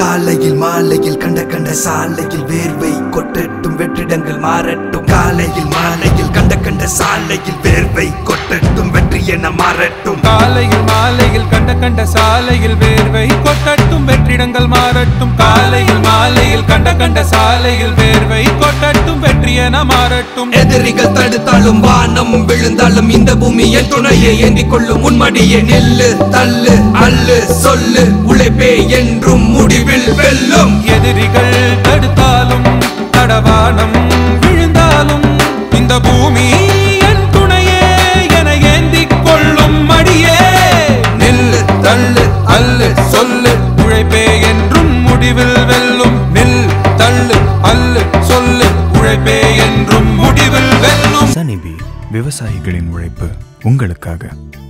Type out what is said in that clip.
காலையில் மாலையில் கண்ட கண்ட சாலையில் வேர்வை கொட்டட்டும் வெற்றிடங்கள் மாறட்டும் காலையில் மாலையில் கண்ட கண்ட சாலையில் வேர்வை கொட்டட்டும் வெற்றி என மாறட்டும் காலையில் மாலையில் கண்ட கண்ட சாலையில் வேர்வை கொட்டட்டும் வெற்றிடங்கள் மாறட்டும் காலையில் மாலையில் கண்ட கண்ட சாலையில் வேர்வை கொட்டட்டும் வெற்றி என மாறட்டும் எதிரிகள் தடுத்தாலும் வானம் விழுந்தாலும் இந்த பூமி என் துணையை ஏந்திக் கொள்ளும் உன்மடியே நில்லு தள்ளு அல்லு சொல்லு உழைப்பே என்றும் முடிவில் வெல்லும் எதிரிகள் தடுத்தாலும் தடவானம் விழுந்தாலும் இந்த பூமி என் துணையே என ஏந்திக் கொள்ளும் மடியே நில்லு தள்ளு அல்லு சொல்லு உழைப்பே என்றும் முடிவில் வெல்லும் நில் தள்ளு அல்லு சொல்லு உழைப்பே என்றும் முடிவில் வெல்லும் சனிபி விவசாயிகளின் உழைப்பு உங்களுக்காக